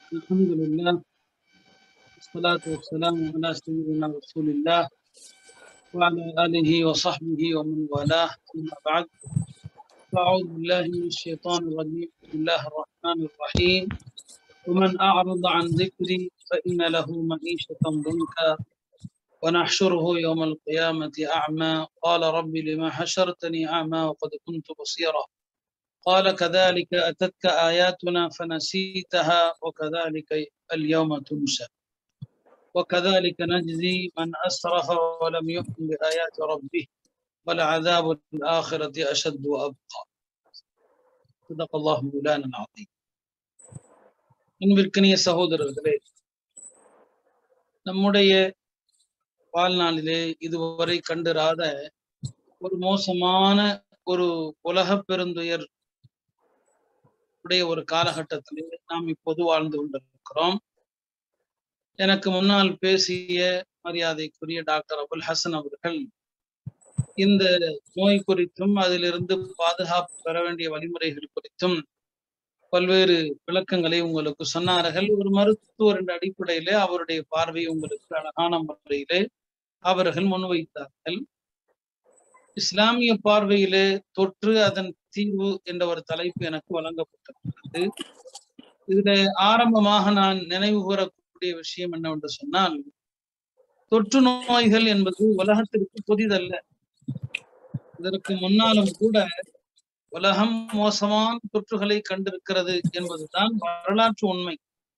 الحمد لله والصلاة والسلام على سيدنا رسول الله وعلى آله وصحبه ومن والاه أما بعد فأعوذ بالله من الشيطان الرجيم بسم الله الرحمن الرحيم ومن أعرض عن ذكري فإن له معيشة ضنكا ونحشره يوم القيامة أعمى قال رب لما حشرتني أعمى وقد كنت بصيرا قال كذلك أتتك آياتنا فنسيتها وكذلك اليوم تنسى وكذلك نجزي من أسرف ولم يؤمن بآيات ربه ولعذاب الآخرة أشد وأبقى صدق الله مولانا العظيم அன்பிற்கினிய சகோதரர்களே நம்முடைய வாழ்நாளிலே இதுவரை கண்டிராத ஒரு மோசமான ஒரு உலக பெருந்துயர் உடைய ஒரு காலகட்டத்திலே நாம் இப்போது வாழ்ந்து கொண்டிருக்கிறோம் எனக்கு முன்னால் பேசிய மரியாதைக்குரிய டாக்டர் அபுல் ஹசன் அவர்கள் இந்த நோய் குறித்தும் அதிலிருந்து பாதுகாப்பு பெற வேண்டிய வழிமுறைகள் குறித்தும் பல்வேறு விளக்கங்களை உங்களுக்கு சொன்னார்கள் ஒரு மருத்துவர் என்ற அடிப்படையிலே அவருடைய பார்வை உங்களுக்கு அழகான முறையிலே அவர்கள் முன்வைத்தார்கள் இஸ்லாமிய பார்வையிலே தொற்று அதன் தீர்வு என்ற ஒரு தலைப்பு எனக்கு வழங்கப்பட்டிருக்கிறது இதுல ஆரம்பமாக நான் நினைவு கூறக்கூடிய விஷயம் என்னவென்று சொன்னால் தொற்று நோய்கள் என்பது உலகத்திற்கு புதிதல்ல இதற்கு முன்னாலும் கூட உலகம் மோசமான தொற்றுகளை கண்டிருக்கிறது என்பதுதான் வரலாற்று உண்மை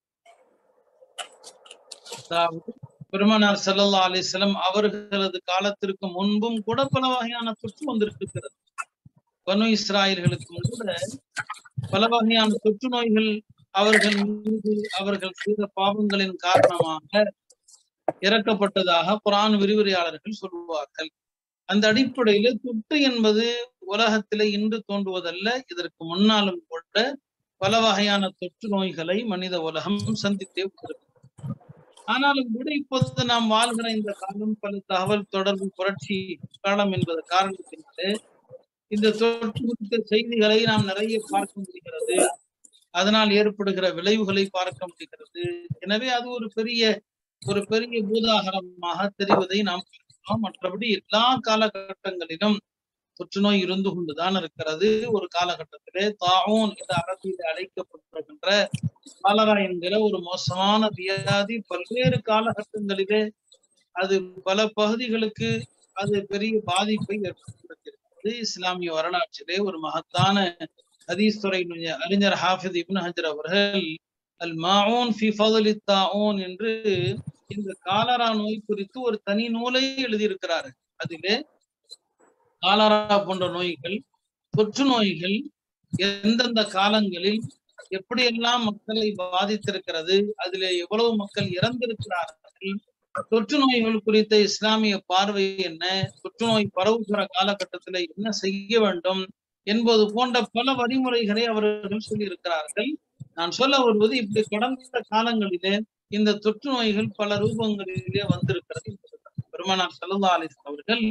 அதாவது பெருமனார் சல்லா அலிஸ்லம் அவர்களது காலத்திற்கு முன்பும் கூட பல வகையான தொற்று வந்திருக்கிறது பனு இஸ்ராயல்களுக்கும் கூட பல வகையான தொற்று நோய்கள் அவர்கள் மீது அவர்கள் செய்த பாவங்களின் காரணமாக இறக்கப்பட்டதாக குரான் விரிவுரையாளர்கள் சொல்லுவார்கள் அந்த அடிப்படையில தொற்று என்பது உலகத்திலே இன்று தோன்றுவதல்ல இதற்கு முன்னாலும் கூட பல வகையான தொற்று நோய்களை மனித உலகம் சந்தித்தே வந்திருக்கு ஆனாலும் கூட இப்போது நாம் வாழ்கிற இந்த காலம் பல தகவல் தொடர்பு புரட்சி காலம் என்பது காரணத்தினாலே இந்த தொற்று குறித்த செய்திகளை நாம் நிறைய பார்க்க முடிகிறது அதனால் ஏற்படுகிற விளைவுகளை பார்க்க முடிகிறது எனவே அது ஒரு பெரிய ஒரு பெரிய பூதாகரமாக தெரிவதை நாம் பார்க்கிறோம் மற்றபடி எல்லா காலகட்டங்களிலும் தொற்றுநோய் இருந்து கொண்டுதான் இருக்கிறது ஒரு காலகட்டத்திலே தாவோன் என்று அரசியல் அழைக்கப்படுகின்ற காலரா என்கிற ஒரு மோசமான வியாதி பல்வேறு காலகட்டங்களிலே அது பல பகுதிகளுக்கு அது பெரிய பாதிப்பை ஏற்படுத்தியிருக்கிறது இஸ்லாமிய வரலாற்றிலே ஒரு மகத்தான ஹதீஸ் துறை அறிஞர் ஹாஃபித் இப்னு ஹஜர் அவர்கள் அல் மாவுன் ஃபி ஃபதலி தாவுன் என்று இந்த காலரா நோய் குறித்து ஒரு தனி நூலை எழுதியிருக்கிறாரு அதிலே காலரா போன்ற நோய்கள் தொற்று நோய்கள் எந்தெந்த காலங்களில் எப்படியெல்லாம் மக்களை பாதித்திருக்கிறது அதிலே எவ்வளவு மக்கள் இறந்திருக்கிறார்கள் தொற்று நோய்கள் குறித்த இஸ்லாமிய பார்வை என்ன தொற்று நோய் பரவுகிற காலகட்டத்தில் என்ன செய்ய வேண்டும் என்பது போன்ற பல வழிமுறைகளை அவர்கள் சொல்லியிருக்கிறார்கள் நான் சொல்ல வருவது இப்படி கடந்த காலங்களிலே இந்த தொற்று நோய்கள் பல ரூபங்களிலே வந்திருக்கிறது பெருமானார் சல்லா அலிஸ் அவர்கள்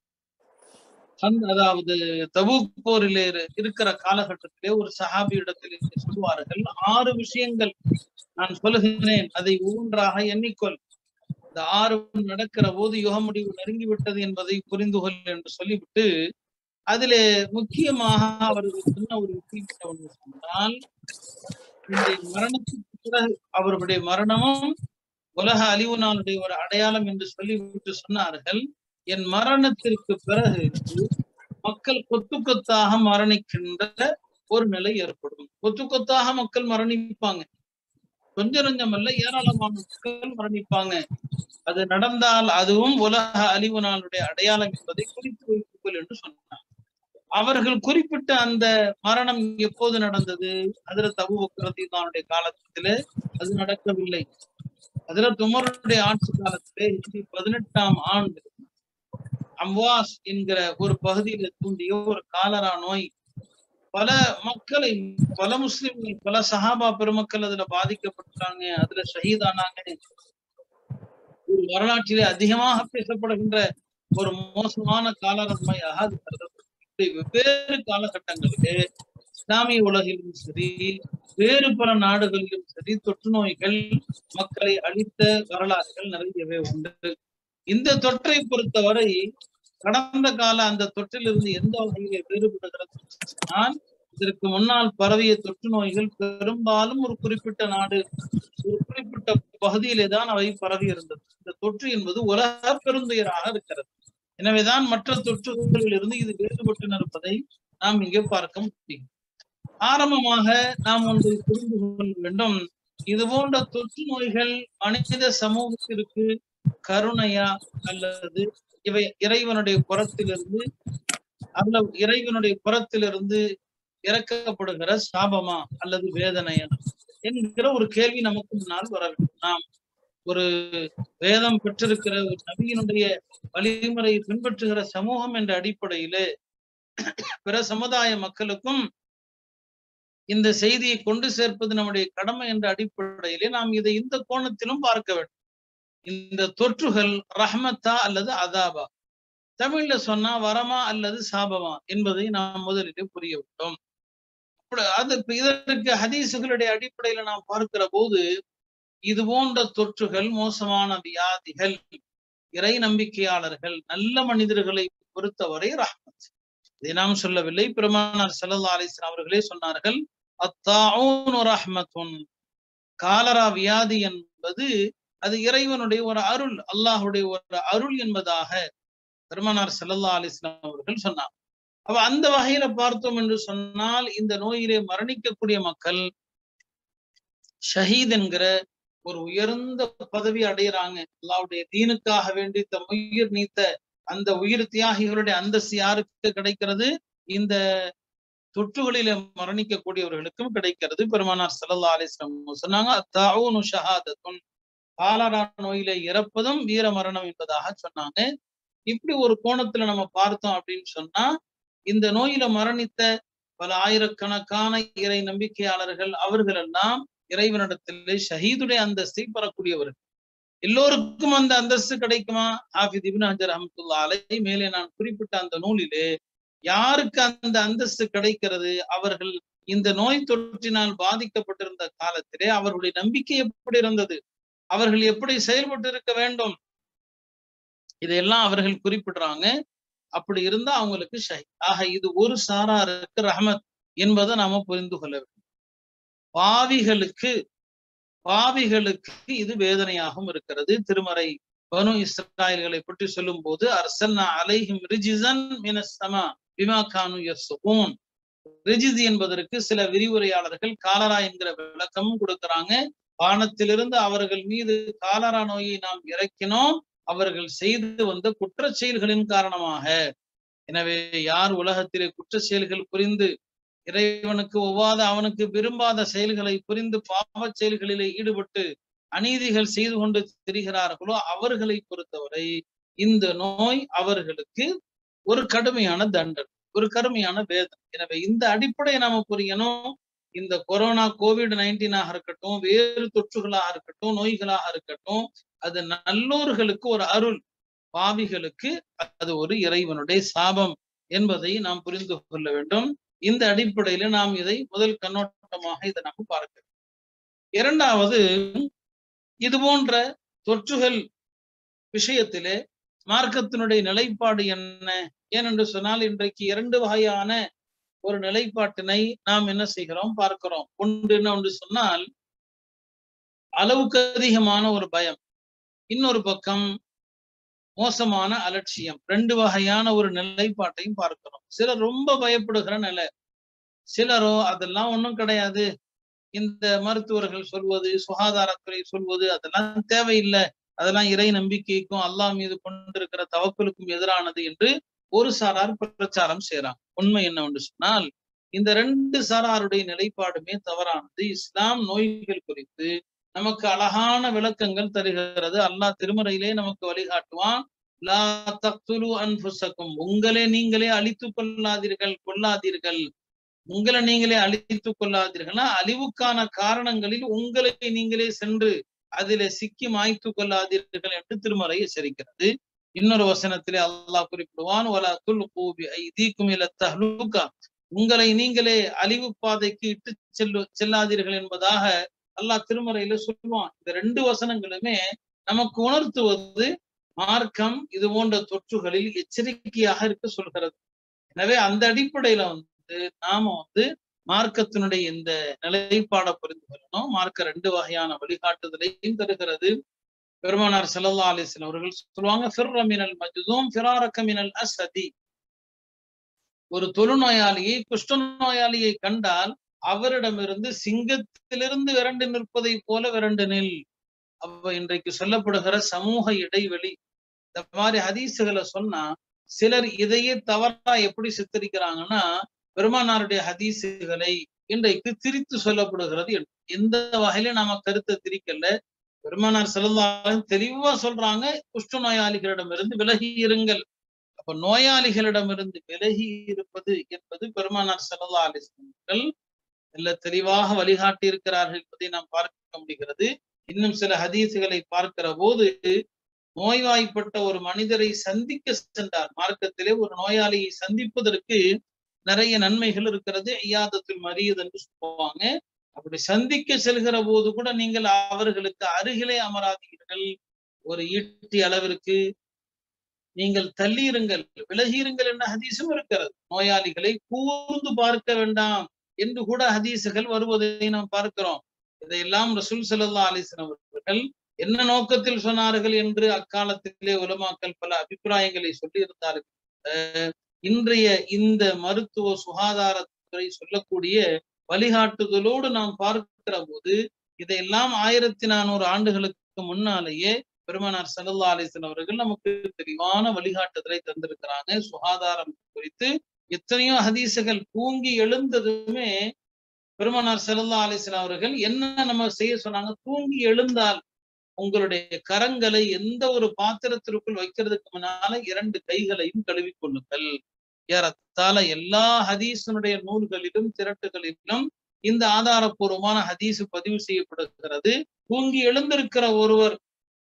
அதாவது தபூக் போரிலே இருக்கிற காலகட்டத்திலே ஒரு சஹாபி இடத்தில் சொல்லுவார்கள் ஆறு விஷயங்கள் நான் சொல்லுகிறேன் அதை ஒவ்வொன்றாக எண்ணிக்கொள் இந்த ஆறு நடக்கிற போது யுக முடிவு நெருங்கிவிட்டது என்பதை புரிந்து கொள் என்று சொல்லிவிட்டு அதிலே முக்கியமாக அவர்கள் சொன்ன ஒரு விஷயம் ஒன்று சொன்னால் இந்த மரணத்துக்கு பிறகு அவர்களுடைய மரணமும் உலக அழிவு நாளுடைய ஒரு அடையாளம் என்று சொல்லிவிட்டு சொன்னார்கள் என் மரணத்திற்கு பிறகு மக்கள் கொத்து கொத்தாக மரணிக்கின்ற ஒரு நிலை ஏற்படும் கொத்து கொத்தாக மக்கள் மரணிப்பாங்க கொஞ்சம் கொஞ்சம் அல்ல ஏராளமான மக்கள் மரணிப்பாங்க அது நடந்தால் அதுவும் உலக அழிவு நாளுடைய அடையாளம் என்பதை குறித்து வைத்துக்கொள் என்று சொன்னார் அவர்கள் குறிப்பிட்ட அந்த மரணம் எப்போது நடந்தது அதில் தபு பக்ரதீனுடைய காலத்திலே அது நடக்கவில்லை அதில் துமருடைய ஆட்சி காலத்திலே பதினெட்டாம் ஆண்டு அம்வாஸ் என்கிற ஒரு பகுதியில தூண்டிய ஒரு காலரா நோய் பல மக்களை பல முஸ்லிம்கள் பல சஹாபா பெருமக்கள் அதுல பாதிக்கப்பட்டாங்க அதுல ஷஹீதானாங்க ஒரு வரலாற்றிலே அதிகமாக பேசப்படுகின்ற ஒரு மோசமான காலர நோயாக அது கருதப்படும் வெவ்வேறு காலகட்டங்களிலே இஸ்லாமிய உலகிலும் சரி வேறு பல நாடுகளிலும் சரி தொற்று நோய்கள் மக்களை அழித்த வரலாறுகள் நிறையவே உண்டு இந்த தொற்றை பொறுத்தவரை கடந்த கால அந்த தொற்றிலிருந்து எந்த வகையிலே வேறுபடுகிறது நான் இதற்கு முன்னால் பரவிய தொற்று நோய்கள் பெரும்பாலும் ஒரு குறிப்பிட்ட நாடு ஒரு குறிப்பிட்ட பகுதியிலே தான் அவை பரவி இருந்தது இந்த தொற்று என்பது உலக பெருந்துயராக இருக்கிறது எனவேதான் மற்ற தொற்றுகளில் இருந்து இது வேறுபட்டு இருப்பதை நாம் இங்கே பார்க்க முடியும் ஆரம்பமாக நாம் ஒன்றை புரிந்து கொள்ள வேண்டும் இது போன்ற தொற்று நோய்கள் மனித சமூகத்திற்கு கருணையா அல்லது இவை இறைவனுடைய புறத்திலிருந்து அல்ல இறைவனுடைய புறத்திலிருந்து இறக்கப்படுகிற சாபமா அல்லது வேதனையா என்கிற ஒரு கேள்வி நமக்கு முன்னால் வர வேண்டும் நாம் ஒரு வேதம் பெற்றிருக்கிற ஒரு நபியினுடைய வழிமுறையை பின்பற்றுகிற சமூகம் என்ற அடிப்படையிலே பிற சமுதாய மக்களுக்கும் இந்த செய்தியை கொண்டு சேர்ப்பது நம்முடைய கடமை என்ற அடிப்படையிலே நாம் இதை இந்த கோணத்திலும் பார்க்க வேண்டும் இந்த தொற்றுகள் ரஹ்மத்தா அல்லது அதாபா தமிழ்ல சொன்னா வரமா அல்லது சாபமா என்பதை நாம் முதலிலே புரிய விட்டோம் அது இதற்கு ஹதீசுகளுடைய அடிப்படையில நாம் பார்க்கிற போது இது போன்ற தொற்றுகள் மோசமான வியாதிகள் இறை நம்பிக்கையாளர்கள் நல்ல மனிதர்களை பொறுத்தவரை ரஹ்மத் இதை நாம் சொல்லவில்லை பெருமானார் சல்லா அலிஸ்லாம் அவர்களே சொன்னார்கள் அத்தாவுன் ரஹ்மத்துன் காலரா வியாதி என்பது அது இறைவனுடைய ஒரு அருள் அல்லாஹுடைய ஒரு அருள் என்பதாக பெருமானார் சல்லல்லா அலிஸ்லாம் அவர்கள் சொன்னார் அப்ப அந்த வகையில பார்த்தோம் என்று சொன்னால் இந்த நோயிலே மரணிக்கக்கூடிய மக்கள் ஷஹீத் என்கிற ஒரு உயர்ந்த பதவி அடையிறாங்க அல்லாவுடைய தீனுக்காக வேண்டி தம் உயிர் நீத்த அந்த உயிர் தியாகிகளுடைய அந்தஸ்து யாருக்கு கிடைக்கிறது இந்த தொற்றுகளில மரணிக்கக்கூடியவர்களுக்கும் கிடைக்கிறது பெருமானார் சல்லா அலிஸ்லாம் சொன்னாங்க தாவுனு ஷஹாதத்துன் காலரா நோயில இறப்பதும் வீர மரணம் என்பதாக சொன்னாங்க இப்படி ஒரு கோணத்துல நம்ம பார்த்தோம் அப்படின்னு சொன்னா இந்த நோயில மரணித்த பல ஆயிரக்கணக்கான இறை நம்பிக்கையாளர்கள் அவர்கள் எல்லாம் இறைவனிடத்திலே ஷஹீதுடைய அந்தஸ்தை பெறக்கூடியவர்கள் எல்லோருக்கும் அந்த அந்தஸ்து கிடைக்குமா ஹாஃபித் இபின் ஹஜர் அஹமத்துல்லா அலை மேலே நான் குறிப்பிட்ட அந்த நூலிலே யாருக்கு அந்த அந்தஸ்து கிடைக்கிறது அவர்கள் இந்த நோய் தொற்றினால் பாதிக்கப்பட்டிருந்த காலத்திலே அவர்களுடைய நம்பிக்கை எப்படி இருந்தது அவர்கள் எப்படி செயல்பட்டு இருக்க வேண்டும் இதையெல்லாம் அவர்கள் குறிப்பிடுறாங்க அப்படி இருந்தா அவங்களுக்கு ஷஹி ஆக இது ஒரு சாராருக்கு ரஹமத் என்பதை நாம புரிந்து கொள்ள வேண்டும் பாவிகளுக்கு பாவிகளுக்கு இது வேதனையாகவும் இருக்கிறது திருமறை பனு இஸ்ராயல்களை பற்றி சொல்லும் போது அரசன்னா அலைஹிம் ரிஜிசன் மினஸ்தமா பிமா கானு யசுகூன் ரிஜிஸ் என்பதற்கு சில விரிவுரையாளர்கள் காலரா என்கிற விளக்கமும் கொடுக்கிறாங்க வானத்திலிருந்து அவர்கள் மீது காலரா நோயை நாம் இறக்கினோம் அவர்கள் செய்து வந்த குற்ற செயல்களின் காரணமாக எனவே யார் உலகத்திலே குற்ற செயல்கள் புரிந்து இறைவனுக்கு ஒவ்வாத அவனுக்கு விரும்பாத செயல்களை புரிந்து பாவ செயல்களிலே ஈடுபட்டு அநீதிகள் செய்து கொண்டு திரிகிறார்களோ அவர்களை பொறுத்தவரை இந்த நோய் அவர்களுக்கு ஒரு கடுமையான தண்டனை ஒரு கடுமையான வேதனை எனவே இந்த அடிப்படையை நாம புரியணும் இந்த கொரோனா கோவிட் நைன்டீனாக இருக்கட்டும் வேறு தொற்றுகளாக இருக்கட்டும் நோய்களாக இருக்கட்டும் அது நல்லோர்களுக்கு ஒரு அருள் பாவிகளுக்கு அது ஒரு இறைவனுடைய சாபம் என்பதை நாம் புரிந்து கொள்ள வேண்டும் இந்த அடிப்படையில நாம் இதை முதல் கண்ணோட்டமாக இதை நம்ம பார்க்கிறோம் இரண்டாவது இது போன்ற தொற்றுகள் விஷயத்திலே மார்க்கத்தினுடைய நிலைப்பாடு என்ன ஏனென்று சொன்னால் இன்றைக்கு இரண்டு வகையான ஒரு நிலைப்பாட்டினை நாம் என்ன செய்கிறோம் பார்க்கிறோம் ஒன்று என்ன ஒன்று சொன்னால் அளவுக்கு அதிகமான ஒரு பயம் இன்னொரு பக்கம் மோசமான அலட்சியம் ரெண்டு வகையான ஒரு நிலைப்பாட்டையும் பார்க்கிறோம் சிலர் ரொம்ப பயப்படுகிற நிலை சிலரோ அதெல்லாம் ஒண்ணும் கிடையாது இந்த மருத்துவர்கள் சொல்வது சுகாதாரத்துறை சொல்வது அதெல்லாம் தேவையில்லை அதெல்லாம் இறை நம்பிக்கைக்கும் அல்லாஹ் மீது கொண்டிருக்கிற தவக்கலுக்கும் எதிரானது என்று ஒரு சாரார் பிரச்சாரம் செய்யறாங்க உண்மை என்னவென்று சொன்னால் இந்த ரெண்டு சாராருடைய நிலைப்பாடுமே தவறானது இஸ்லாம் நோய்கள் குறித்து நமக்கு அழகான விளக்கங்கள் தருகிறது அல்லாஹ் திருமறையிலே நமக்கு வழிகாட்டுவான் லா தக்துலு அன்புசக்கும் உங்களே நீங்களே அழித்து கொள்ளாதீர்கள் கொள்ளாதீர்கள் உங்களை நீங்களே அழித்துக் கொள்ளாதீர்கள்னா அழிவுக்கான காரணங்களில் உங்களை நீங்களே சென்று அதிலே சிக்கி மாய்த்து கொள்ளாதீர்கள் என்று திருமறை எச்சரிக்கிறது இன்னொரு வசனத்திலே அல்லாஹ் குறிப்பிடுவான் வலா துல் கூபி ஐதீக்கும் இல தஹ்லுகா உங்களை நீங்களே அழிவு பாதைக்கு இட்டு செல்லு செல்லாதீர்கள் என்பதாக அல்லாஹ் திருமறையில சொல்லுவான் இந்த ரெண்டு வசனங்களுமே நமக்கு உணர்த்துவது மார்க்கம் இது போன்ற தொற்றுகளில் எச்சரிக்கையாக இருக்க சொல்கிறது எனவே அந்த அடிப்படையில வந்து நாம வந்து மார்க்கத்தினுடைய இந்த நிலைப்பாடை புரிந்து கொள்ளணும் மார்க்க ரெண்டு வகையான வழிகாட்டுதலையும் தருகிறது பெருமானார் செல்லல்லா அலிஸ்லாம் அவர்கள் சொல்லுவாங்க ஃபிர்ர மினல் மஜ்தூம் ஃபிராரக்க மினல் அசதி ஒரு தொழுநோயாளியை குஷ்ட நோயாளியை கண்டால் அவரிடமிருந்து சிங்கத்திலிருந்து விரண்டு நிற்பதை போல விரண்டு நில் அப்ப இன்றைக்கு சொல்லப்படுகிற சமூக இடைவெளி இந்த மாதிரி ஹதீஸுகளை சொன்னா சிலர் இதையே தவறா எப்படி சித்தரிக்கிறாங்கன்னா பெருமானாருடைய ஹதீஸுகளை இன்றைக்கு திரித்து சொல்லப்படுகிறது எந்த வகையில நாம கருத்தை திரிக்கல பெருமானார் செல்லாலும் தெளிவா சொல்றாங்க குஷ்ட நோயாளிகளிடமிருந்து விலகி இருங்கள் அப்ப நோயாளிகளிடமிருந்து விலகி இருப்பது என்பது பெருமானார் செல்லல்லா அலிஸ்லர்கள் நல்ல தெளிவாக வழிகாட்டி இருக்கிறார்கள் என்பதை நாம் பார்க்க முடிகிறது இன்னும் சில ஹதீசுகளை பார்க்கிற போது நோய்வாய்ப்பட்ட ஒரு மனிதரை சந்திக்க சென்றார் மார்க்கத்திலே ஒரு நோயாளியை சந்திப்பதற்கு நிறைய நன்மைகள் இருக்கிறது ஐயாதத்தில் மரியது என்று சொல்லுவாங்க அப்படி சந்திக்க செல்கிற போது கூட நீங்கள் அவர்களுக்கு அருகிலே அமராதீர்கள் ஒரு ஈட்டி அளவிற்கு நீங்கள் தள்ளியிருங்கள் விலகியிருங்கள் என்ற ஹதீஸும் இருக்கிறது நோயாளிகளை கூர்ந்து பார்க்க வேண்டாம் என்று கூட ஹதீசுகள் வருவதை நாம் பார்க்கிறோம் இதையெல்லாம் ரசூல் சல்லா அலிஸ்லாம் அவர்கள் என்ன நோக்கத்தில் சொன்னார்கள் என்று அக்காலத்திலே உலமாக்கல் பல அபிப்பிராயங்களை சொல்லி இருந்தார்கள் இன்றைய இந்த மருத்துவ சுகாதாரத்துறை சொல்லக்கூடிய வழிகாட்டுதலோடு நாம் பார்க்கிற போது இதையெல்லாம் ஆயிரத்தி நானூறு ஆண்டுகளுக்கு முன்னாலேயே பெருமனார் சல்லா அலிஸ்லாம் அவர்கள் நமக்கு தெளிவான வழிகாட்டுதலை தந்திருக்கிறாங்க சுகாதாரம் குறித்து எத்தனையோ ஹதீசுகள் தூங்கி எழுந்ததுமே பெருமனார் சல்லா அலிஸ்லாம் அவர்கள் என்ன நம்ம செய்ய சொன்னாங்க தூங்கி எழுந்தால் உங்களுடைய கரங்களை எந்த ஒரு பாத்திரத்திற்குள் வைக்கிறதுக்கு முன்னால இரண்டு கைகளையும் கழுவி கொள்ளுங்கள் ஏறத்தால எல்லா ஹதீஸனுடைய நூல்களிலும் திரட்டுகளிலும் இந்த ஆதாரபூர்வமான ஹதீஸ் பதிவு செய்யப்படுகிறது தூங்கி எழுந்திருக்கிற ஒருவர்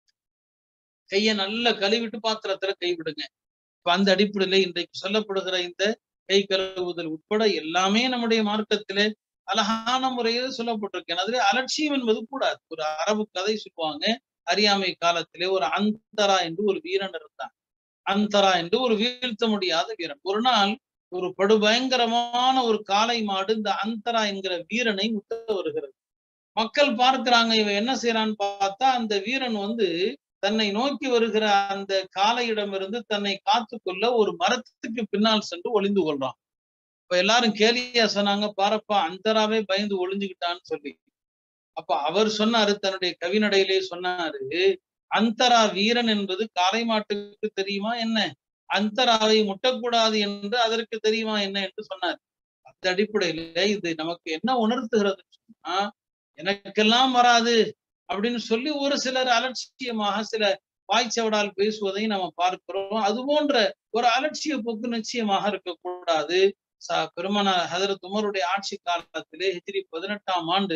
கையை நல்லா கழுவிட்டு பாத்திரத்துல கைவிடுங்க இப்ப அந்த அடிப்படையில இன்றைக்கு சொல்லப்படுகிற இந்த கை கழுவுதல் உட்பட எல்லாமே நம்முடைய மார்க்கத்திலே அழகான முறையில் சொல்லப்பட்டிருக்கு அதுல அலட்சியம் என்பது கூடாது ஒரு அரபு கதை சொல்லுவாங்க அறியாமை காலத்திலே ஒரு அந்தரா என்று ஒரு வீரன் இருந்தான் அந்தரா என்று ஒரு வீழ்த்த முடியாத வீரன் ஒரு நாள் ஒரு படுபயங்கரமான ஒரு காளை மாடு இந்த அந்தரா என்கிற வீரனை முட்ட வருகிறது மக்கள் பார்க்கிறாங்க இவன் என்ன செய்யறான்னு பார்த்தா அந்த வீரன் வந்து தன்னை நோக்கி வருகிற அந்த காளையிடமிருந்து தன்னை காத்துக்கொள்ள ஒரு மரத்துக்கு பின்னால் சென்று ஒளிந்து கொள்றான் இப்ப எல்லாரும் கேலியா சொன்னாங்க பாரப்பா அந்தராவே பயந்து ஒளிஞ்சுக்கிட்டான்னு சொல்லி அப்ப அவர் சொன்னாரு தன்னுடைய கவிநடையிலே சொன்னாரு அந்தரா வீரன் என்பது காளை மாட்டுக்கு தெரியுமா என்ன அந்தராவை முட்டக்கூடாது என்று அதற்கு தெரியுமா என்ன என்று சொன்னார் அந்த அடிப்படையில இது நமக்கு என்ன உணர்த்துகிறது சொன்னா எனக்கெல்லாம் வராது அப்படின்னு சொல்லி ஒரு சிலர் அலட்சியமாக சில வாய்ச்சவடால் பேசுவதை நம்ம பார்க்கிறோம் அது போன்ற ஒரு அலட்சிய போக்கு நிச்சயமாக இருக்கக்கூடாது ச பெருமன ஹதரத் உமருடைய ஆட்சி காலத்திலே ஹிஜ்ரி பதினெட்டாம் ஆண்டு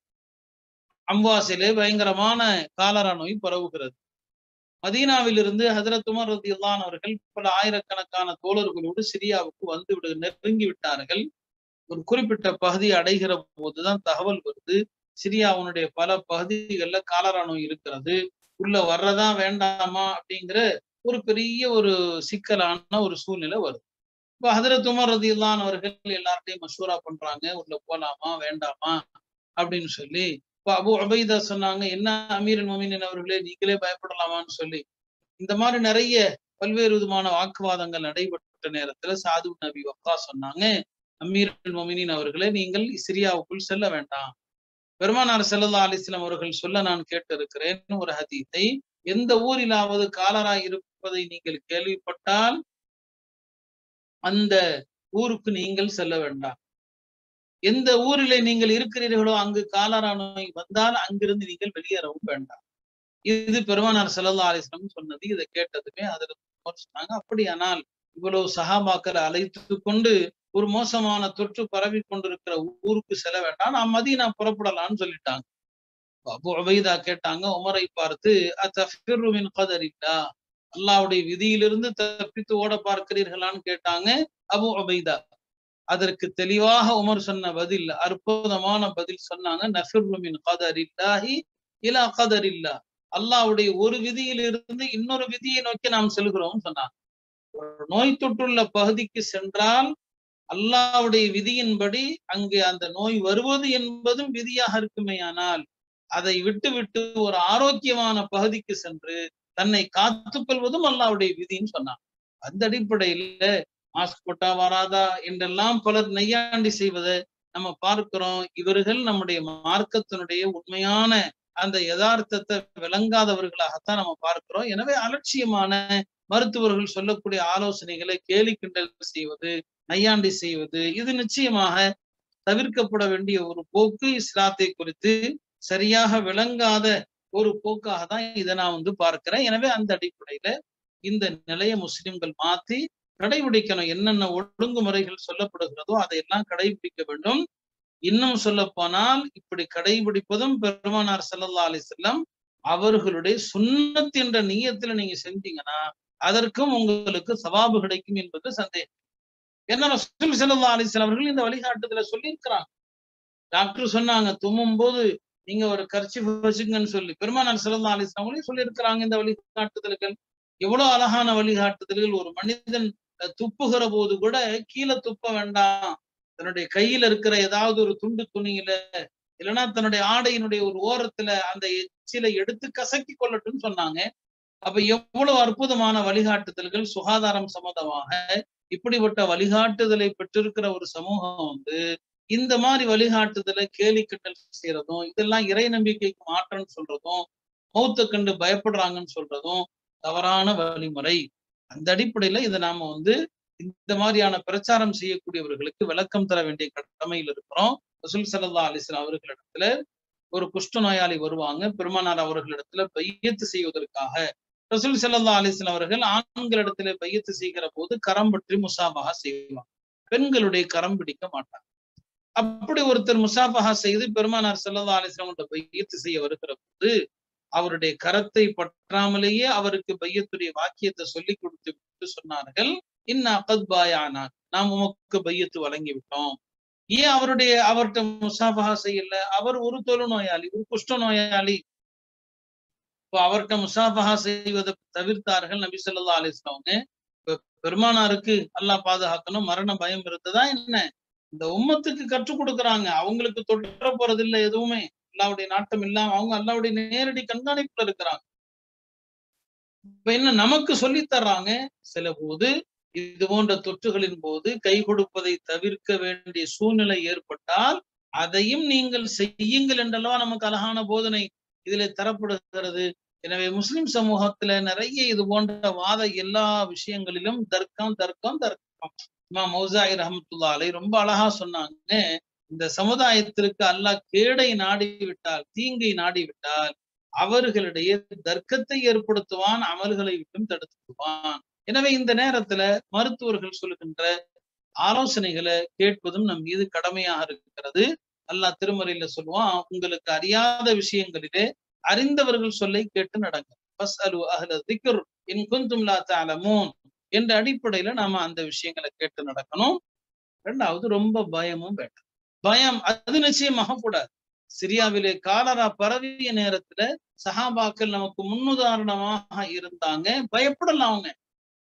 அம்வாசிலே பயங்கரமான காலரா நோய் பரவுகிறது மதீனாவிலிருந்து ஹதரத் உமர் ரதியுல்லான் அவர்கள் பல ஆயிரக்கணக்கான தோழர்களோடு சிரியாவுக்கு வந்து விடு நெருங்கி விட்டார்கள் ஒரு குறிப்பிட்ட பகுதி அடைகிற போதுதான் தகவல் வருது சிரியாவுனுடைய பல பகுதிகளில் காலரா நோய் இருக்கிறது உள்ள வர்றதா வேண்டாமா அப்படிங்கிற ஒரு பெரிய ஒரு சிக்கலான ஒரு சூழ்நிலை வருது இப்ப ஹதரத் உமர் ரதியுல்லான் அவர்கள் எல்லார்ட்டையும் மசூரா பண்றாங்க உள்ள போலாமா வேண்டாமா அப்படின்னு சொல்லி இப்ப அபு அபைதா சொன்னாங்க என்ன அமீரன் மொமினின் அவர்களே நீங்களே பயப்படலாமான்னு சொல்லி இந்த மாதிரி நிறைய பல்வேறு விதமான வாக்குவாதங்கள் நடைபெற்ற நேரத்துல சாது நபி வக்கா சொன்னாங்க அமீரன் மொமினின் அவர்களே நீங்கள் சிரியாவுக்குள் செல்ல வேண்டாம் பெருமானார் செல்லல்லா அலிஸ்லாம் அவர்கள் சொல்ல நான் கேட்டு இருக்கிறேன் ஒரு ஹதீத்தை எந்த ஊரிலாவது காலரா இருப்பதை நீங்கள் கேள்விப்பட்டால் அந்த ஊருக்கு நீங்கள் செல்ல வேண்டாம் எந்த ஊரிலே நீங்கள் இருக்கிறீர்களோ அங்கு காலரா நோய் வந்தால் அங்கிருந்து நீங்கள் வெளியேறவும் வேண்டாம் இது பெருமானார் செல்லல்லா அலிஸ்லாம் சொன்னது இதை கேட்டதுமே அதில் சொன்னாங்க அப்படியானால் இவ்வளவு சகாபாக்களை அழைத்து கொண்டு ஒரு மோசமான தொற்று பரவி கொண்டிருக்கிற ஊருக்கு செல்ல வேண்டாம் நாம் மதியனா புறப்படலாம்னு சொல்லிட்டாங்க அபு அபைதா கேட்டாங்க உமரை பார்த்து அத்தஃபிருமின் கதரில்லா அல்லாவுடைய விதியிலிருந்து தப்பித்து ஓட பார்க்கிறீர்களான்னு கேட்டாங்க அபு அபைதா அதற்கு தெளிவாக உமர் சொன்ன பதில் அற்புதமான பதில் சொன்னாங்க நஃபிர்மின் கதரில்லாஹி இலா கதரில்லா அல்லாவுடைய ஒரு விதியிலிருந்து இன்னொரு விதியை நோக்கி நாம் செல்கிறோம் சொன்னாங்க ஒரு நோய் தொற்றுள்ள பகுதிக்கு சென்றால் அல்லாவுடைய விதியின்படி அங்கு அந்த நோய் வருவது என்பதும் விதியாக இருக்குமேயானால் அதை விட்டு விட்டு ஒரு ஆரோக்கியமான பகுதிக்கு சென்று தன்னை காத்துக் கொள்வதும் அல்லாவுடைய விதின்னு சொன்னாங்க அந்த அடிப்படையில மாஸ்க் போட்டா வராதா என்றெல்லாம் பலர் நெய்யாண்டி செய்வதை நம்ம பார்க்கிறோம் இவர்கள் நம்முடைய மார்க்கத்தினுடைய உண்மையான அந்த யதார்த்தத்தை விளங்காதவர்களாகத்தான் நம்ம பார்க்கிறோம் எனவே அலட்சியமான மருத்துவர்கள் சொல்லக்கூடிய ஆலோசனைகளை கேலி கிண்டல் செய்வது நையாண்டி செய்வது இது நிச்சயமாக தவிர்க்கப்பட வேண்டிய ஒரு போக்கு இஸ்லாத்தை குறித்து சரியாக விளங்காத ஒரு போக்காக தான் இதை நான் வந்து பார்க்கிறேன் எனவே அந்த அடிப்படையில இந்த நிலைய முஸ்லிம்கள் மாத்தி கடைபிடிக்கணும் என்னென்ன ஒழுங்குமுறைகள் சொல்லப்படுகிறதோ அதையெல்லாம் கடைபிடிக்க வேண்டும் இன்னும் சொல்ல போனால் இப்படி கடைபிடிப்பதும் பெருமானார் சல்லல்லா அலி செல்லம் அவர்களுடைய சுண்ணத் என்ற நீயத்துல நீங்க செஞ்சீங்கன்னா அதற்கும் உங்களுக்கு சவாபு கிடைக்கும் என்பது சந்தேகம் என்ன ரசூல் சல்லா அலிஸ்லாம் அவர்கள் இந்த வழிகாட்டுதல சொல்லியிருக்கிறாங்க டாக்டர் சொன்னாங்க தும்மும் போது நீங்க ஒரு கர்ச்சி வச்சுங்கன்னு சொல்லி பெருமானார் சல்லா அலிஸ்லாம் அவங்களையும் சொல்லியிருக்கிறாங்க இந்த வழிகாட்டுதல்கள் எவ்வளவு அழகான வழிகாட்டுதல்கள் ஒரு மனிதன் துப்புகிற போது கூட கீழே துப்ப வேண்டாம் தன்னுடைய கையில இருக்கிற ஏதாவது ஒரு துண்டு துணியில இல்லைன்னா தன்னுடைய ஆடையினுடைய ஒரு ஓரத்துல அந்த எச்சிலை எடுத்து கசக்கி கொள்ளட்டும்னு சொன்னாங்க அப்ப எவ்வளவு அற்புதமான வழிகாட்டுதல்கள் சுகாதாரம் சம்பந்தமாக இப்படிப்பட்ட வழிகாட்டுதலை பெற்றிருக்கிற ஒரு சமூகம் வந்து இந்த மாதிரி வழிகாட்டுதலை கேலி கிண்டல் செய்யறதும் இதெல்லாம் இறை நம்பிக்கைக்கு மாற்றம்னு சொல்றதும் மௌத்த கண்டு பயப்படுறாங்கன்னு சொல்றதும் தவறான வழிமுறை அந்த அடிப்படையில இதை நாம வந்து இந்த மாதிரியான பிரச்சாரம் செய்யக்கூடியவர்களுக்கு விளக்கம் தர வேண்டிய கடமையில் இருக்கிறோம் ரசூல் சல்லா அலிஸ்லாம் அவர்களிடத்துல ஒரு குஷ்ட நோயாளி வருவாங்க பெருமானார் அவர்களிடத்துல பையத்து செய்வதற்காக ரசூல் சல்லா அலிஸ்லாம் அவர்கள் ஆண்களிடத்துல பையத்து செய்கிற போது கரம் பற்றி முசாபகா செய்வாங்க பெண்களுடைய கரம் பிடிக்க மாட்டாங்க அப்படி ஒருத்தர் முசாபகா செய்து பெருமானார் சல்லா அலிஸ்லாம் பையத்து செய்ய வருகிற போது அவருடைய கரத்தை பற்றாமலேயே அவருக்கு பையத்துடைய வாக்கியத்தை சொல்லி கொடுத்து விட்டு சொன்னார்கள் இன்ன அகத்பாயானா நாம் உமக்கு பையத்து வழங்கி விட்டோம் ஏன் அவருடைய அவர்கிட்ட முசாபகா செய்யல அவர் ஒரு தொழு நோயாளி ஒரு குஷ்ட நோயாளி இப்போ அவர்கிட்ட முசாபகா செய்வதை தவிர்த்தார்கள் நபி சொல்லா அலிஸ்லாமங்க பெருமானாருக்கு அல்லாஹ் பாதுகாக்கணும் மரண பயம் இருந்ததா என்ன இந்த உம்மத்துக்கு கற்றுக் கொடுக்குறாங்க அவங்களுக்கு தொற்ற போறது இல்லை எதுவுமே அல்லாவுடைய நாட்டம் இல்லாம அவங்க அல்லாவுடைய நேரடி கண்காணிப்புல இருக்கிறாங்க இப்ப என்ன நமக்கு சொல்லி தர்றாங்க சில போது இது போன்ற தொற்றுகளின் போது கை கொடுப்பதை தவிர்க்க வேண்டிய சூழ்நிலை ஏற்பட்டால் அதையும் நீங்கள் செய்யுங்கள் என்றெல்லாம் நமக்கு அழகான போதனை இதுல தரப்படுகிறது எனவே முஸ்லிம் சமூகத்துல நிறைய இது போன்ற வாத எல்லா விஷயங்களிலும் தர்க்கம் தர்க்கம் தர்க்கம் இமா மௌசாய் ரஹமத்துல்லா அலை ரொம்ப அழகா சொன்னாங்க இந்த சமுதாயத்திற்கு அல்லாஹ் கேடை நாடி விட்டால் தீங்கை நாடி விட்டால் அவர்களிடையே தர்க்கத்தை ஏற்படுத்துவான் அமல்களை விட்டும் தடுத்துவான் எனவே இந்த நேரத்துல மருத்துவர்கள் சொல்லுகின்ற ஆலோசனைகளை கேட்பதும் நம் மீது கடமையாக இருக்கிறது அல்லாஹ் திருமறையில சொல்லுவான் உங்களுக்கு அறியாத விஷயங்களிலே அறிந்தவர்கள் சொல்லை கேட்டு நடங்க பஸ் அலு அஹ்ல திக்ர் இன் குந்தும் லா தஅலமூன் என்ற அடிப்படையில நாம அந்த விஷயங்களை கேட்டு நடக்கணும் ரெண்டாவது ரொம்ப பயமும் வேண்டாம் பயம் அது நிச்சயமாக கூடாது சிரியாவிலே காலரா பரவிய நேரத்துல சஹாபாக்கள் நமக்கு முன்னுதாரணமாக இருந்தாங்க பயப்படலாம் அவங்க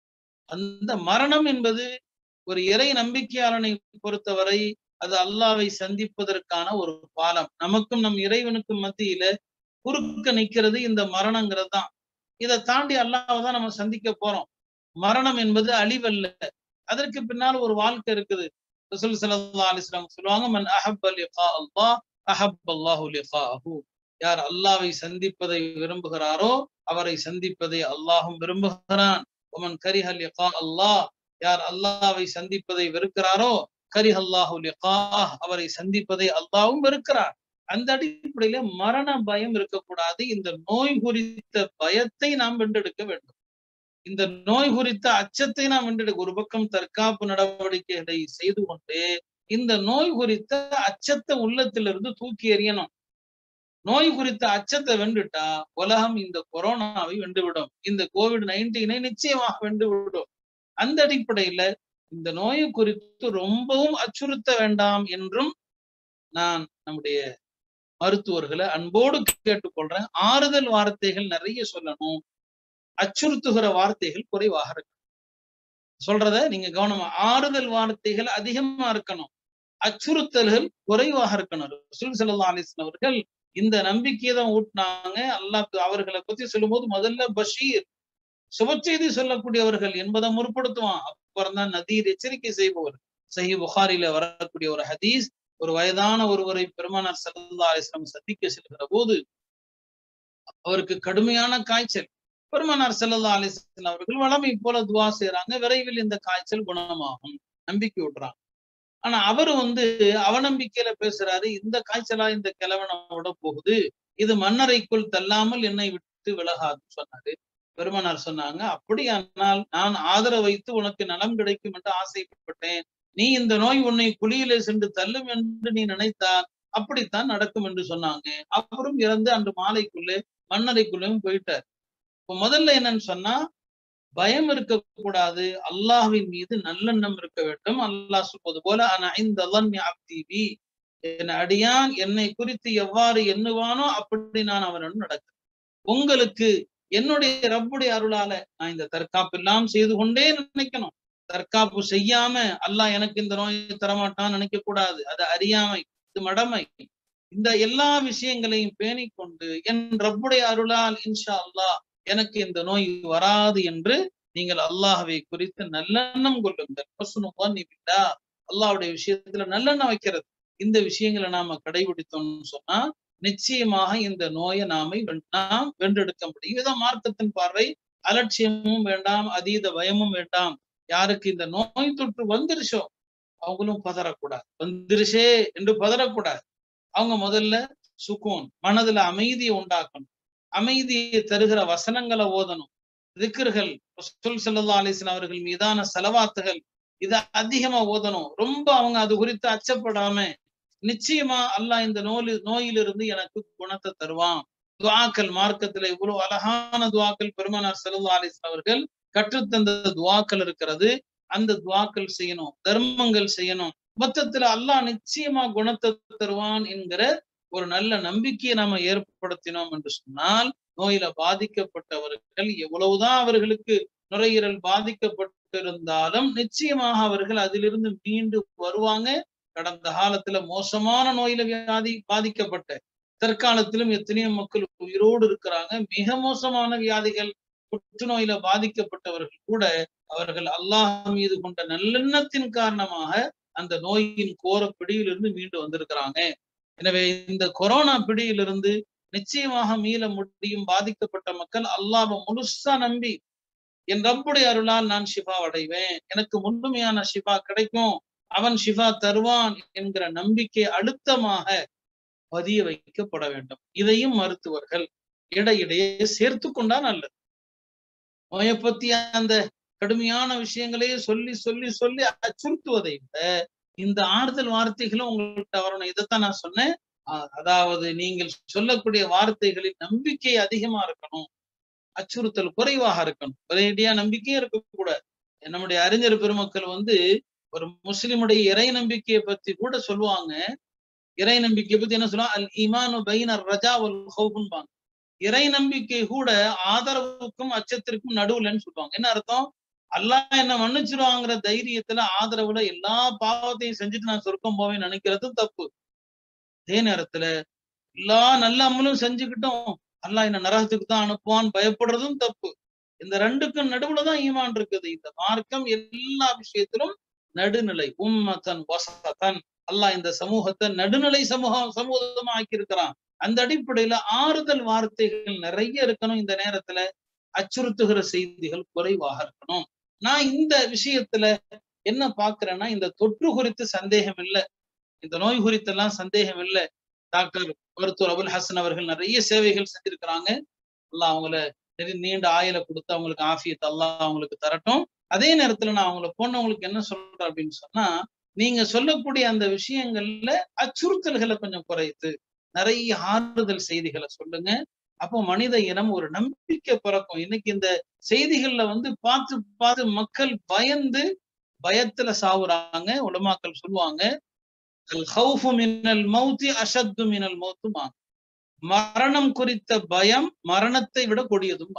அந்த மரணம் என்பது ஒரு இறை நம்பிக்கையாளனை பொறுத்தவரை அது அல்லாவை சந்திப்பதற்கான ஒரு பாலம் நமக்கும் நம் இறைவனுக்கும் மத்தியில குறுக்க நிக்கிறது இந்த மரணங்கிறது தான் இதை தாண்டி அல்லாவை தான் நம்ம சந்திக்க போறோம் மரணம் என்பது அழிவல்ல அதற்கு பின்னால் ஒரு வாழ்க்கை இருக்குது ரசூல் ஸல்லல்லாஹு அலைஹி வஸல்லம் சொல்லுவாங்க மன் அஹப்ப லிகா அல்லாஹ் அஹப்ப அல்லாஹு லிகாஹு யார் அல்லாவை சந்திப்பதை விரும்புகிறாரோ அவரை சந்திப்பதை அல்லாஹும் விரும்புகிறான் ஒமன் கரிஹ லிகா அல்லாஹ் யார் அல்லாவை சந்திப்பதை வெறுக்கிறாரோ கரிஹ அல்லாஹு லிகாஹ் அவரை சந்திப்பதை அல்லாஹ்வும் வெறுக்கிறார் அந்த அடிப்படையில மரண பயம் இருக்கக்கூடாது இந்த நோய் குறித்த பயத்தை நாம் வென்றெடுக்க வேண்டும் இந்த நோய் குறித்த அச்சத்தை நாம் வென்றெடுக்க ஒரு பக்கம் தற்காப்பு நடவடிக்கைகளை செய்து கொண்டு இந்த நோய் குறித்த அச்சத்தை உள்ளத்திலிருந்து தூக்கி எறியணும் நோய் குறித்த அச்சத்தை வென்றுட்டா உலகம் இந்த கொரோனாவை வென்றுவிடும் இந்த கோவிட் நைன்டீனை நிச்சயமாக வென்றுவிடும் அந்த அடிப்படையில இந்த நோயை குறித்து ரொம்பவும் அச்சுறுத்த வேண்டாம் என்றும் நான் நம்முடைய மருத்துவர்களை அன்போடு கேட்டுக்கொள்றேன் ஆறுதல் வார்த்தைகள் நிறைய சொல்லணும் அச்சுறுத்துகிற வார்த்தைகள் குறைவாக இருக்கணும் சொல்றத நீங்க கவனமா ஆறுதல் வார்த்தைகள் அதிகமா இருக்கணும் அச்சுறுத்தல்கள் குறைவாக இருக்கணும் ரசூல் ஸல்லல்லாஹு அலைஹி வஸல்லம் அவர்கள் இந்த நம்பிக்கையை தான் ஊட்டினாங்க அல்லாஹ் அவர்களை பத்தி சொல்லும்போது முதல்ல பஷீர் சுப செய்தி சொல்லக்கூடியவர்கள் என்பதை முற்படுத்துவான் அப்புறம் தான் நதீர் எச்சரிக்கை செய்பவர் சஹி புகாரில வரக்கூடிய ஒரு ஹதீஸ் ஒரு வயதான ஒருவரை பெருமானார் ஸல்லல்லாஹு அலைஹி வஸல்லம் சந்திக்க செல்கிற போது அவருக்கு கடுமையான காய்ச்சல் பெருமானார் ஸல்லல்லாஹு அலைஹி வஸல்லம் அவர்கள் வளமை போல துவா செய்றாங்க விரைவில் இந்த காய்ச்சல் குணமாகும் நம்பிக்கை விடுறாங்க ஆனா அவரு வந்து அவநம்பிக்கையில பேசுறாரு இந்த காய்ச்சலா இந்த கிழவனை விட போகுது இது மன்னரைக்குள் தள்ளாமல் என்னை விட்டு விலகாதுன்னு சொன்னாரு பெருமானார் சொன்னாங்க அப்படியானால் நான் ஆதரவு வைத்து உனக்கு நலம் கிடைக்கும் என்று ஆசைப்பட்டேன் நீ இந்த நோய் உன்னை குழியிலே சென்று தள்ளும் என்று நீ நினைத்தால் அப்படித்தான் நடக்கும் என்று சொன்னாங்க அவரும் இறந்து அன்று மாலைக்குள்ளே மன்னரைக்குள்ளேயும் போயிட்டார் இப்ப முதல்ல என்னன்னு சொன்னா பயம் இருக்கக்கூடாது அல்லாஹ்வின் மீது நல்லெண்ணம் இருக்க வேண்டும் அல்லாஹ் சொல்வது போல ஆனா இந்த அப்திபி என் அடியான் என்னை குறித்து எவ்வாறு எண்ணுவானோ அப்படி நான் அவனுடன் நடக்கிறேன் உங்களுக்கு என்னுடைய ரப்புடைய அருளால நான் இந்த தற்காப்பு எல்லாம் செய்து கொண்டே நினைக்கணும் தற்காப்பு செய்யாம அல்லாஹ் எனக்கு இந்த நோயை தரமாட்டான்னு நினைக்க கூடாது அது அறியாமை இது மடமை இந்த எல்லா விஷயங்களையும் பேணிக் கொண்டு என் ரப்புடைய அருளால் இன்ஷா அல்லாஹ் எனக்கு இந்த நோய் வராது என்று நீங்கள் அல்லாஹ்வை குறித்து நல்லெண்ணம் கொள்ளுங்கள் அல்லாஹ்வுடைய விஷயத்துல நல்லெண்ணம் வைக்கிறது இந்த விஷயங்களை நாம கடைபிடித்தோம்னு சொன்னா நிச்சயமாக இந்த நோயை நாம நாம் வென்றெடுக்க முடியும் இதான் மார்க்கத்தின் பார்வை அலட்சியமும் வேண்டாம் அதீத பயமும் வேண்டாம் யாருக்கு இந்த நோய் தொற்று வந்துருச்சோ அவங்களும் பதறக்கூடாது வந்துருச்சே என்று பதறக்கூடாது அவங்க முதல்ல சுக்கூன் மனதுல அமைதியை உண்டாக்கணும் அமைதியை தருகிற வசனங்களை ஓதணும் திக்கர்கள் சொல் செல்லா அலிஸ்லாம் அவர்கள் மீதான செலவாத்துகள் இதை அதிகமா ஓதணும் ரொம்ப அவங்க அது குறித்து அச்சப்படாம நிச்சயமா அல்லாஹ் இந்த நோய் நோயிலிருந்து எனக்கு குணத்தை தருவான் துவாக்கள் மார்க்கத்துல இவ்வளவு அழகான துவாக்கள் பெருமானார் செல்லா அலிஸ்லாம் அவர்கள் கற்றுத்தந்த துவாக்கள் இருக்கிறது அந்த துவாக்கள் செய்யணும் தர்மங்கள் செய்யணும் மொத்தத்துல அல்லாஹ் நிச்சயமா குணத்தை தருவான் என்கிற ஒரு நல்ல நம்பிக்கையை நாம ஏற்படுத்தினோம் என்று சொன்னால் நோயில பாதிக்கப்பட்டவர்கள் எவ்வளவுதான் அவர்களுக்கு நுரையீரல் பாதிக்கப்பட்டிருந்தாலும் நிச்சயமாக அவர்கள் அதிலிருந்து மீண்டு வருவாங்க கடந்த காலத்துல மோசமான நோயில வியாதி பாதிக்கப்பட்ட தற்காலத்திலும் எத்தனையோ மக்கள் உயிரோடு இருக்கிறாங்க மிக மோசமான வியாதிகள் புற்றுநோயில பாதிக்கப்பட்டவர்கள் கூட அவர்கள் அல்லாஹ் மீது கொண்ட நல்லெண்ணத்தின் காரணமாக அந்த நோயின் கோர பிடியிலிருந்து மீண்டு வந்திருக்கிறாங்க எனவே இந்த கொரோனா பிடியிலிருந்து நிச்சயமாக மீள முடியும் பாதிக்கப்பட்ட மக்கள் அல்லாஹ் முழுசா நம்பி என் ரப்புடைய அருளால் நான் ஷிஃபா அடைவேன் எனக்கு முழுமையான ஷிஃபா கிடைக்கும் அவன் ஷிஃபா தருவான் என்கிற நம்பிக்கை அழுத்தமாக பதிய வைக்கப்பட வேண்டும் இதையும் மருத்துவர்கள் இடையிடையே சேர்த்து கொண்டா நல்லது நோயை பத்தி அந்த கடுமையான விஷயங்களையே சொல்லி சொல்லி சொல்லி அச்சுறுத்துவதை விட இந்த ஆறுதல் வார்த்தைகளும் உங்கள்கிட்ட வரணும் இதைத்தான் நான் சொன்னேன் அதாவது நீங்கள் சொல்லக்கூடிய வார்த்தைகளில் நம்பிக்கை அதிகமா இருக்கணும் அச்சுறுத்தல் குறைவாக இருக்கணும் ஒரேடியா நம்பிக்கையும் இருக்கக்கூடாது நம்முடைய அறிஞர் பெருமக்கள் வந்து ஒரு முஸ்லிமுடைய இறை நம்பிக்கையை பத்தி கூட சொல்லுவாங்க இறை நம்பிக்கையை பத்தி என்ன சொல்லுவாங்க அல் ஈமானு பைனர் ரஜா வல் ஹவுபாங்க இறை நம்பிக்கை கூட ஆதரவுக்கும் அச்சத்திற்கும் நடுவுலன்னு சொல்லுவாங்க என்ன அர்த்தம் அல்லாஹ் என்ன மன்னிச்சிருவாங்கிற தைரியத்துல ஆதரவுல எல்லா பாவத்தையும் செஞ்சுட்டு நான் சொர்க்கம் போவேன் நினைக்கிறதும் தப்பு அதே நேரத்துல எல்லா நல்ல அமலும் செஞ்சுக்கிட்டோம் அல்லாஹ் என்ன நரகத்துக்கு தான் அனுப்புவான் பயப்படுறதும் தப்பு இந்த ரெண்டுக்கும் நடுவுலதான் ஈமான் இருக்குது இந்த மார்க்கம் எல்லா விஷயத்திலும் நடுநிலை உம்மத்தன் வசத்தன் அல்லாஹ் இந்த சமூகத்தை நடுநிலை சமூகம் சமூகமா ஆக்கி இருக்கிறான் அந்த அடிப்படையில ஆறுதல் வார்த்தைகள் நிறைய இருக்கணும் இந்த நேரத்துல அச்சுறுத்துகிற செய்திகள் குறைவாக இருக்கணும் நான் இந்த விஷயத்துல என்ன பாக்குறேன்னா இந்த தொற்று குறித்து சந்தேகம் இல்லை இந்த நோய் குறித்தெல்லாம் சந்தேகம் இல்லை டாக்டர் மருத்துவர் அபுல் ஹசன் அவர்கள் நிறைய சேவைகள் செஞ்சிருக்கிறாங்க அல்லாஹ் அவங்கள நீண்ட ஆயில கொடுத்து அவங்களுக்கு ஆஃபியத் அல்லாஹ் அவங்களுக்கு தரட்டும் அதே நேரத்துல நான் அவங்கள போனவங்களுக்கு என்ன சொல்றேன் அப்படின்னு சொன்னா நீங்க சொல்லக்கூடிய அந்த விஷயங்கள்ல அச்சுறுத்தல்களை கொஞ்சம் குறைத்து நிறைய ஆறுதல் செய்திகளை சொல்லுங்க அப்போ மனித இனம் ஒரு நம்பிக்கை பிறக்கும் இன்னைக்கு இந்த செய்திகள்ல வந்து பார்த்து பார்த்து மக்கள் பயந்து பயத்துல சாவுறாங்க உலமாக்கள் சொல்லுவாங்க அல் ஹவுஃபு மினல் மௌத்தி அஷத்து மினல் மௌத்துமா மரணம் குறித்த பயம் மரணத்தை விட கொடியதும்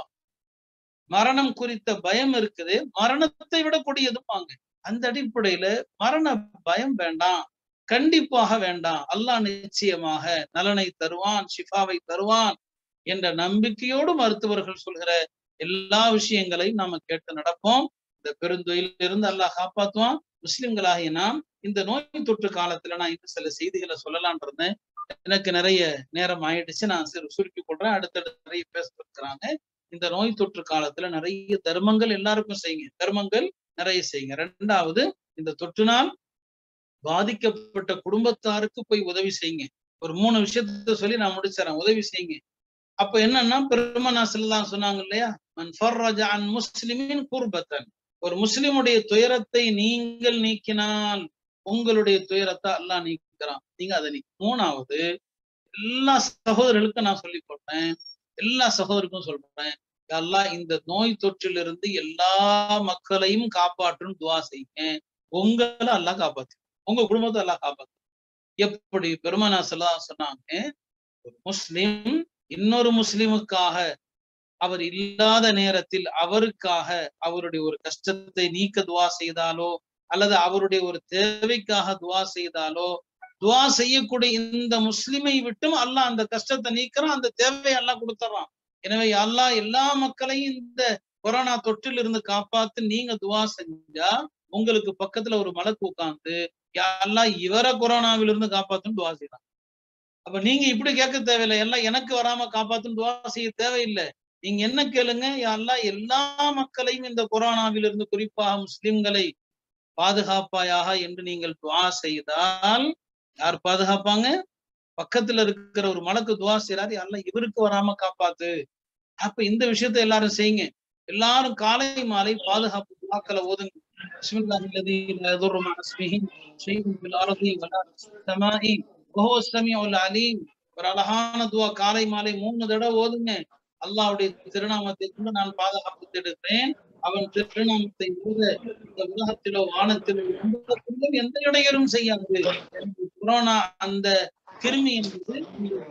மரணம் குறித்த பயம் இருக்குது மரணத்தை விட கொடியதும் வாங்க அந்த அடிப்படையில மரண பயம் வேண்டாம் கண்டிப்பாக வேண்டாம் அல்லாஹ் நிச்சயமாக நலனை தருவான் ஷிஃபாவை தருவான் என்ற நம்பிக்கையோடு மருத்துவர்கள் சொல்கிற எல்லா விஷயங்களையும் நாம கேட்டு நடப்போம் இந்த பெருந்தொழில இருந்து அல்லாஹ் காப்பாத்துவான் முஸ்லிம்களாகிய நாம் இந்த நோய் தொற்று காலத்துல நான் இன்னும் சில செய்திகளை சொல்லலான் இருந்தேன் எனக்கு நிறைய நேரம் ஆயிடுச்சு நான் சிறு சுருக்கி கொள்றேன் அடுத்தடுத்து நிறைய பேச இருக்கிறாங்க இந்த நோய் தொற்று காலத்துல நிறைய தர்மங்கள் எல்லாருக்கும் செய்யுங்க தர்மங்கள் நிறைய செய்யுங்க ரெண்டாவது இந்த தொற்றுனால் பாதிக்கப்பட்ட குடும்பத்தாருக்கு போய் உதவி செய்யுங்க ஒரு மூணு விஷயத்த சொல்லி நான் முடிச்சிடறேன் உதவி செய்யுங்க அப்ப என்னன்னா பெருமனாசில் தான் சொன்னாங்க இல்லையா மன் ஃபர்ரஜ அன் முஸ்லிமின் குர்பத்தன் ஒரு முஸ்லிமுடைய துயரத்தை நீங்கள் நீக்கினால் உங்களுடைய துயரத்தை அல்லாஹ் நீக்கிறான் நீங்க அதை நீ மூணாவது எல்லா சகோதரர்களுக்கும் நான் சொல்லி போட்டேன் எல்லா சகோதரருக்கும் சொல்றேன் அல்லாஹ் இந்த நோய் தொற்றிலிருந்து எல்லா மக்களையும் காப்பாற்றும் துவா செய்யுங்க உங்களை அல்லாஹ் காப்பாத்து உங்க குடும்பத்தை எல்லாம் காப்பாத்து எப்படி பெருமனா சொல்லா சொன்னாங்க ஒரு முஸ்லிம் இன்னொரு முஸ்லிமுக்காக அவர் இல்லாத நேரத்தில் அவருக்காக அவருடைய ஒரு கஷ்டத்தை நீக்க துவா செய்தாலோ அல்லது அவருடைய ஒரு தேவைக்காக துவா செய்தாலோ துவா செய்யக்கூடிய இந்த முஸ்லிமை விட்டும் அல்லாஹ் அந்த கஷ்டத்தை நீக்கிறான் அந்த தேவையை எல்லாம் கொடுத்துறான் எனவே அல்லாஹ் எல்லா மக்களையும் இந்த கொரோனா தொற்றில் இருந்து காப்பாத்து நீங்க துவா செஞ்சா உங்களுக்கு பக்கத்துல ஒரு மலக்கு உட்காந்து எல்லாம் இவரை கொரோனாவில இருந்து காப்பாத்துன்னு துவா செய்யலாம் அப்ப நீங்க இப்படி கேட்க தேவையில்லை எல்லாம் எனக்கு வராம காப்பாத்துன்னு துவா செய்ய தேவையில்லை நீங்க என்ன கேளுங்க எல்லாம் எல்லா மக்களையும் இந்த கொரோனாவிலிருந்து குறிப்பாக முஸ்லிம்களை பாதுகாப்பாயாக என்று நீங்கள் துவா செய்தால் யார் பாதுகாப்பாங்க பக்கத்துல இருக்கிற ஒரு மலக்கு துவா செய்யறாரு எல்லாம் இவருக்கு வராம காப்பாத்து அப்ப இந்த விஷயத்த எல்லாரும் செய்யுங்க எல்லாரும் காலை மாலை பாதுகாப்பு துவாக்களை ஓதுங்க بسم الله الذي لا يضر مع اسمه شيء في الارض ولا في السماء وهو السميع العليم ஒரு அழகான துவா காலை மாலை மூணு தடவை ஓதுங்க அல்லாவுடைய திருநாமத்தை கொண்டு நான் பாதுகாப்பு தேடுகிறேன் அவன் திருநாமத்தை கூட இந்த உலகத்திலோ வானத்திலோ எந்த எந்த இடையூறும் செய்யாது கொரோனா அந்த கிருமி என்பது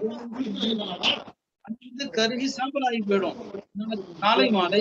அந்த கருகி சாம்பலாகி போயிடும் காலை மாலை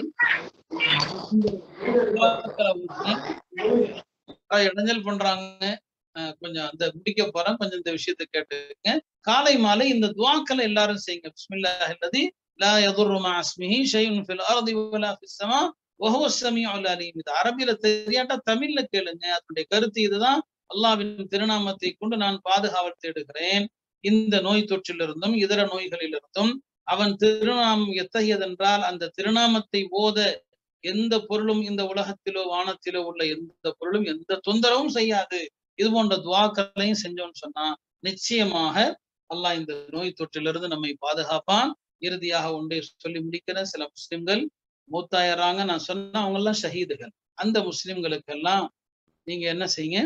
இடைஞ்சல் பண்றாங்க கொஞ்சம் அந்த முடிக்க போறேன் கொஞ்சம் இந்த விஷயத்த கேட்டுங்க காலை மாலை இந்த துவாக்களை எல்லாரும் செய்யுங்க பிஸ்மில்லாஹ் அல்லதி லா யதுர்ரு மா அஸ்மிஹி ஷைஉன் ஃபில் அர்தி வலா ஃபிஸ் ஸமா வஹுவ ஸமீஉல் அலீம் இது அரபில தெரியாட்டா தமிழ்ல கேளுங்க அதனுடைய கருத்து இதுதான் அல்லாஹ்வின் திருநாமத்தை கொண்டு நான் பாதுகாவல் தேடுகிறேன் இந்த நோய் தொற்றிலிருந்தும் இதர நோய்களிலிருந்தும் அவன் திருநாமம் எத்தகையதென்றால் அந்த திருநாமத்தை ஓத எந்த பொருளும் இந்த உலகத்திலோ வானத்திலோ உள்ள எந்த பொருளும் எந்த தொந்தரவும் செய்யாது இது போன்ற துவாக்களையும் செஞ்சோம்னு சொன்னா நிச்சயமாக அல்லாஹ் இந்த நோய் தொற்றிலிருந்து நம்மை பாதுகாப்பான் இறுதியாக ஒன்றை சொல்லி முடிக்கிற சில முஸ்லிம்கள் மூத்தாயிடுறாங்க நான் சொன்ன அவங்க எல்லாம் ஷஹீதுகள் அந்த முஸ்லிம்களுக்கு எல்லாம் நீங்க என்ன செய்யுங்க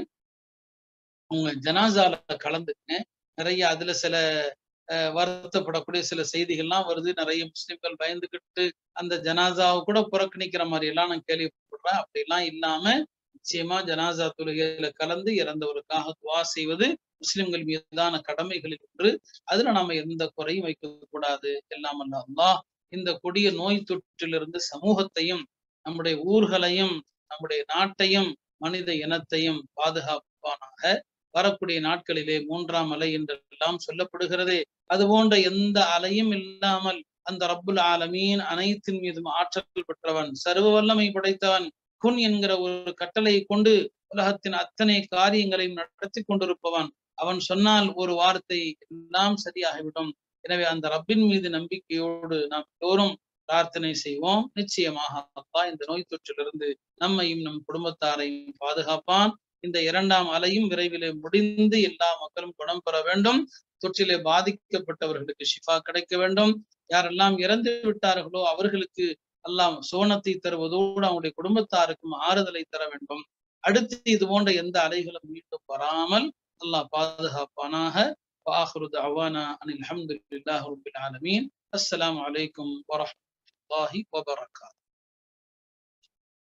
உங்க ஜனாசால கலந்துக்குங்க நிறைய அதுல சில வருத்தப்படக்கூடிய சில செய்திகள்லாம் வருது நிறைய முஸ்லிம்கள் பயந்துகிட்டு அந்த ஜனாசாவை கூட புறக்கணிக்கிற மாதிரி எல்லாம் நான் கேள்விப்படுறேன் அப்படிலாம் இல்லாம நிச்சயமா ஜனாசா தொழுகையில கலந்து இறந்தவருக்காக துவா செய்வது முஸ்லிம்கள் மீதான கடமைகளில் ஒன்று அதுல நாம எந்த குறையும் வைக்க கூடாது எல்லாம் அல்ல அல்லாஹ் இந்த கொடிய நோய் தொற்றிலிருந்து சமூகத்தையும் நம்முடைய ஊர்களையும் நம்முடைய நாட்டையும் மனித இனத்தையும் பாதுகாப்பானாக வரக்கூடிய நாட்களிலே மூன்றாம் அலை என்றெல்லாம் சொல்லப்படுகிறது அது போன்ற எந்த அலையும் இல்லாமல் அந்த ரப்புல் ஆலமீன் அனைத்தின் மீதும் ஆற்றல் பெற்றவன் சர்வ வல்லமை படைத்தவன் குன் என்கிற ஒரு கட்டளையை கொண்டு உலகத்தின் அத்தனை காரியங்களையும் நடத்தி கொண்டிருப்பவன் அவன் சொன்னால் ஒரு வார்த்தை எல்லாம் சரியாகிவிடும் எனவே அந்த ரப்பின் மீது நம்பிக்கையோடு நாம் எல்லோரும் பிரார்த்தனை செய்வோம் நிச்சயமாக அப்பா இந்த நோய் தொற்றிலிருந்து நம்மையும் நம் குடும்பத்தாரையும் பாதுகாப்பான் இந்த இரண்டாம் அலையும் விரைவிலே முடிந்து எல்லா மக்களும் குணம் பெற வேண்டும் தொற்றிலே பாதிக்கப்பட்டவர்களுக்கு ஷிஃபா கிடைக்க வேண்டும் யாரெல்லாம் இறந்து விட்டார்களோ அவர்களுக்கு எல்லாம் சோனத்தை தருவதோடு அவங்களுடைய குடும்பத்தாருக்கும் ஆறுதலை தர வேண்டும் அடுத்து இது போன்ற எந்த அலைகளும் மீண்டும் வராமல் அல்லாஹ் பாதுகாப்பானாக واخر دعوانا ان الحمد لله رب العالمين السلام عليكم ورحمه الله وبركاته